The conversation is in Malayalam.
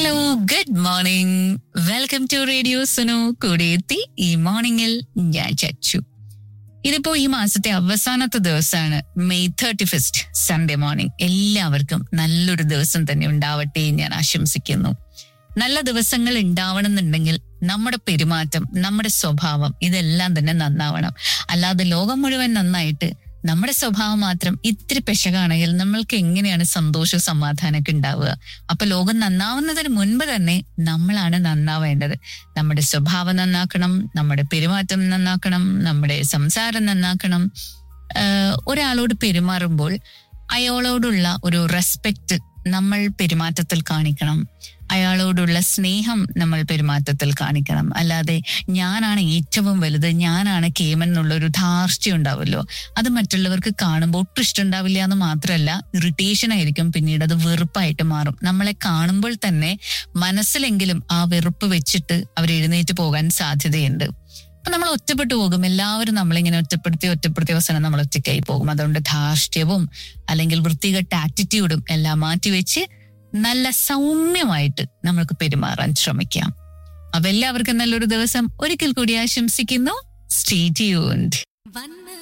hello good morning welcome to radio Sunu കൂടെ എത്തി ഈ മോർണിംഗിൽ ഞാൻ ചച്ചു ഇതിപ്പോ ഈ മാസത്തെ അവസാനത്തെ ദിവസമാണ് May thirty first Sunday morning എല്ലാവർക്കും നല്ലൊരു ദിവസം തന്നെ ഉണ്ടാവട്ടെ എന്ന് ഞാൻ ആശംസിക്കുന്നു നല്ല ദിവസങ്ങൾ ഉണ്ടാവണമെന്നുണ്ടെങ്കിൽ നമ്മുടെ പെരുമാറ്റം നമ്മുടെ സ്വഭാവം ഇതെല്ലാം തന്നെ നന്നാവണം അല്ലാതെ ലോകം മുഴുവൻ നന്നായിട്ട് നമ്മുടെ സ്വഭാവം മാത്രം ഇത്തിരി പെശകാണെങ്കിൽ നമ്മൾക്ക് എങ്ങനെയാണ് സന്തോഷവും സമാധാനമൊക്കെ ഉണ്ടാവുക അപ്പൊ ലോകം നന്നാവുന്നതിന് മുൻപ് തന്നെ നമ്മളാണ് നന്നാവേണ്ടത് നമ്മുടെ സ്വഭാവം നന്നാക്കണം നമ്മുടെ പെരുമാറ്റം നന്നാക്കണം നമ്മുടെ സംസാരം നന്നാക്കണം ആഹ് ഒരാളോട് പെരുമാറുമ്പോൾ അയാളോടുള്ള ഒരു റെസ്പെക്ട് നമ്മൾ പെരുമാറ്റത്തിൽ കാണിക്കണം അയാളോടുള്ള സ്നേഹം നമ്മൾ പെരുമാറ്റത്തിൽ കാണിക്കണം അല്ലാതെ ഞാനാണ് ഏറ്റവും വലുത് ഞാനാണ് കേമൻ എന്നുള്ള ഒരു ധാർഷ്ട്യം ഉണ്ടാവുമല്ലോ അത് മറ്റുള്ളവർക്ക് കാണുമ്പോൾ ഒട്ടും ഇഷ്ടമുണ്ടാവില്ല എന്ന് മാത്രമല്ല ഇറിറ്റേഷൻ ആയിരിക്കും പിന്നീട് അത് വെറുപ്പായിട്ട് മാറും നമ്മളെ കാണുമ്പോൾ തന്നെ മനസ്സിലെങ്കിലും ആ വെറുപ്പ് വെച്ചിട്ട് അവർ എഴുന്നേറ്റ് പോകാൻ സാധ്യതയുണ്ട് അപ്പൊ നമ്മൾ ഒറ്റപ്പെട്ടു പോകും എല്ലാവരും നമ്മളിങ്ങനെ ഒറ്റപ്പെടുത്തി ഒറ്റപ്പെടുത്തിയ അവസാനം നമ്മൾ ഒറ്റയ്ക്കായി പോകും അതുകൊണ്ട് ധാർഷ്ട്യവും അല്ലെങ്കിൽ വൃത്തികെട്ട ആറ്റിറ്റ്യൂഡും എല്ലാം മാറ്റിവെച്ച് നല്ല സൗമ്യമായിട്ട് നമ്മൾക്ക് പെരുമാറാൻ ശ്രമിക്കാം അപ്പൊ എല്ലാവർക്കും നല്ലൊരു ദിവസം ഒരിക്കൽ കൂടി ആശംസിക്കുന്നു സ്റ്റേ ട്യൂൺഡ് വന്ന